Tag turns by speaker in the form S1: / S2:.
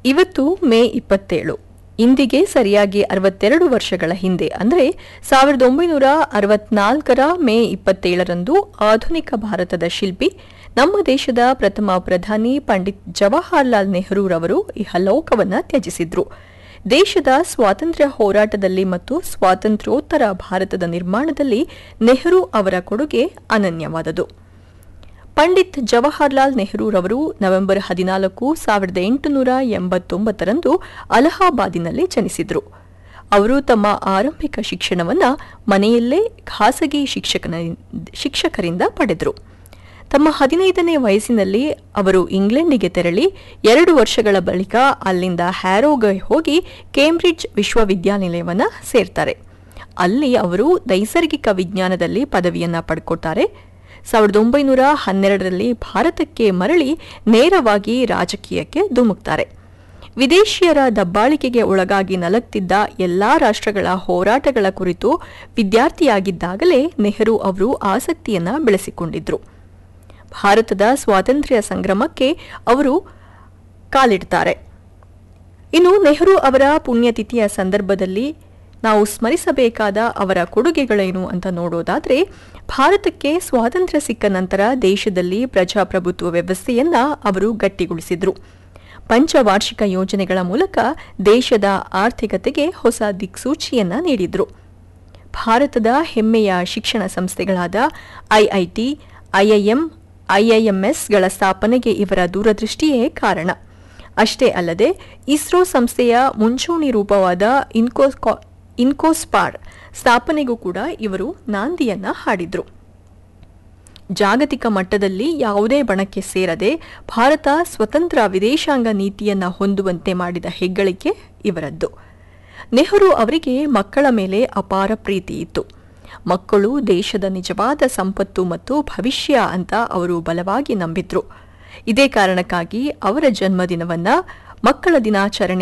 S1: ಇವತ್ತು ಮೇ ಇಪ್ಪತ್ತೇಳು ಇಂದಿಗೆ ಸರಿಯಾಗಿ ಅರವತ್ತೆರಡು ವರ್ಷಗಳ ಹಿಂದೆ ಅಂದರೆ ಸಾವಿರದ ಒಂಬೈನೂರ ಅರವತ್ನಾಲ್ಕರ ಮೇ ಇಪ್ಪತ್ತೇಳರಂದು ಆಧುನಿಕ ಭಾರತದ ಶಿಲ್ಪಿ ನಮ್ಮ ದೇಶದ ಪ್ರಥಮ ಪ್ರಧಾನಿ ಪಂಡಿತ್ ಜವಾಹರ್ಲಾಲ್ ನೆಹರೂರವರು ಇಹಲೋಕವನ್ನ ತ್ಯಜಿಸಿದ್ರು ದೇಶದ ಸ್ವಾತಂತ್ರ್ಯ ಹೋರಾಟದಲ್ಲಿ ಮತ್ತು ಸ್ವಾತಂತ್ರ್ಯೋತ್ತರ ಭಾರತದ ನಿರ್ಮಾಣದಲ್ಲಿ ನೆಹರು ಅವರ ಕೊಡುಗೆ ಅನನ್ಯವಾದದು ಪಂಡಿತ್ ಜವಾಹರ್ಲಾಲ್ ನೆಹರೂರವರು ನವೆಂಬರ್ ಹದಿನಾಲ್ಕು ಸಾವಿರದ ಎಂಟುನೂರ ಎಂಬತ್ತೊಂಬತ್ತರಂದು ಅಲಹಾಬಾದಿನಲ್ಲಿ ಜನಿಸಿದರು ಅವರು ತಮ್ಮ ಆರಂಭಿಕ ಶಿಕ್ಷಣವನ್ನ ಮನೆಯಲ್ಲೇ ಖಾಸಗಿ ಶಿಕ್ಷಕನ ಶಿಕ್ಷಕರಿಂದ ಪಡೆದರು ತಮ್ಮ ಹದಿನೈದನೇ ವಯಸ್ಸಿನಲ್ಲಿ ಅವರು ಇಂಗ್ಲೆಂಡಿಗೆ ತೆರಳಿ ಎರಡು ವರ್ಷಗಳ ಬಳಿಕ ಅಲ್ಲಿಂದ ಹ್ಯಾರೋಗೆ ಹೋಗಿ ಕೇಂಬ್ರಿಡ್ಜ್ ವಿಶ್ವವಿದ್ಯಾನಿಲಯವನ್ನ ಸೇರ್ತಾರೆ ಅಲ್ಲಿ ಅವರು ನೈಸರ್ಗಿಕ ವಿಜ್ಞಾನದಲ್ಲಿ ಪದವಿಯನ್ನ ಪಡ್ಕೊತಾರೆ ಸಾವಿರದ ಒಂಬೈನೂರ ಹನ್ನೆರಡರಲ್ಲಿ ಭಾರತಕ್ಕೆ ಮರಳಿ ನೇರವಾಗಿ ರಾಜಕೀಯಕ್ಕೆ ಧುಮುಕ್ತಾರೆ ವಿದೇಶಿಯರ ದಬ್ಬಾಳಿಕೆಗೆ ಒಳಗಾಗಿ ನಲಗ್ತಿದ್ದ ಎಲ್ಲಾ ರಾಷ್ಟ್ರಗಳ ಹೋರಾಟಗಳ ಕುರಿತು ವಿದ್ಯಾರ್ಥಿಯಾಗಿದ್ದಾಗಲೇ ನೆಹರು ಅವರು ಆಸಕ್ತಿಯನ್ನ ಬೆಳೆಸಿಕೊಂಡಿದ್ರು ಭಾರತದ ಸ್ವಾತಂತ್ರ್ಯ ಸಂಗ್ರಾಮಕ್ಕೆ ಅವರು ಕಾಲಿಡ್ತಾರೆ ಇನ್ನು ನೆಹರು ಅವರ ಪುಣ್ಯತಿಥಿಯ ಸಂದರ್ಭದಲ್ಲಿ ನಾವು ಸ್ಮರಿಸಬೇಕಾದ ಅವರ ಕೊಡುಗೆಗಳೇನು ಅಂತ ನೋಡೋದಾದ್ರೆ ಭಾರತಕ್ಕೆ ಸ್ವಾತಂತ್ರ್ಯ ಸಿಕ್ಕ ನಂತರ ದೇಶದಲ್ಲಿ ಪ್ರಜಾಪ್ರಭುತ್ವ ವ್ಯವಸ್ಥೆಯನ್ನ ಅವರು ಗಟ್ಟಿಗೊಳಿಸಿದ್ರು ಪಂಚವಾರ್ಷಿಕ ಯೋಜನೆಗಳ ಮೂಲಕ ದೇಶದ ಆರ್ಥಿಕತೆಗೆ ಹೊಸ ದಿಕ್ಸೂಚಿಯನ್ನ ನೀಡಿದ್ರು ಭಾರತದ ಹೆಮ್ಮೆಯ ಶಿಕ್ಷಣ ಸಂಸ್ಥೆಗಳಾದ ಐಐಟಿ ಐಐಎಂ ಐಐಎಂಎಸ್ಗಳ ಸ್ಥಾಪನೆಗೆ ಇವರ ದೂರದೃಷ್ಟಿಯೇ ಕಾರಣ ಅಷ್ಟೇ ಅಲ್ಲದೆ ಇಸ್ರೋ ಸಂಸ್ಥೆಯ ಮುಂಚೂಣಿ ರೂಪವಾದ ಇನ್ಕೋ ಇನ್ಕೋಸ್ಪಾಡ್ ಸ್ಥಾಪನೆಗೂ ಕೂಡ ಇವರು ನಾಂದಿಯನ್ನ ಹಾಡಿದ್ರು ಜಾಗತಿಕ ಮಟ್ಟದಲ್ಲಿ ಯಾವುದೇ ಬಣಕ್ಕೆ ಸೇರದೆ ಭಾರತ ಸ್ವತಂತ್ರ ವಿದೇಶಾಂಗ ನೀತಿಯನ್ನ ಹೊಂದುವಂತೆ ಮಾಡಿದ ಹೆಗ್ಗಳಿಕೆ ಇವರದ್ದು ನೆಹರು ಅವರಿಗೆ ಮಕ್ಕಳ ಮೇಲೆ ಅಪಾರ ಪ್ರೀತಿ ಇತ್ತು ಮಕ್ಕಳು ದೇಶದ ನಿಜವಾದ ಸಂಪತ್ತು ಮತ್ತು ಭವಿಷ್ಯ ಅಂತ ಅವರು ಬಲವಾಗಿ ನಂಬಿದ್ರು ಇದೇ ಕಾರಣಕ್ಕಾಗಿ ಅವರ ಜನ್ಮದಿನವನ್ನ ಮಕ್ಕಳ ದಿನಾಚರಣೆ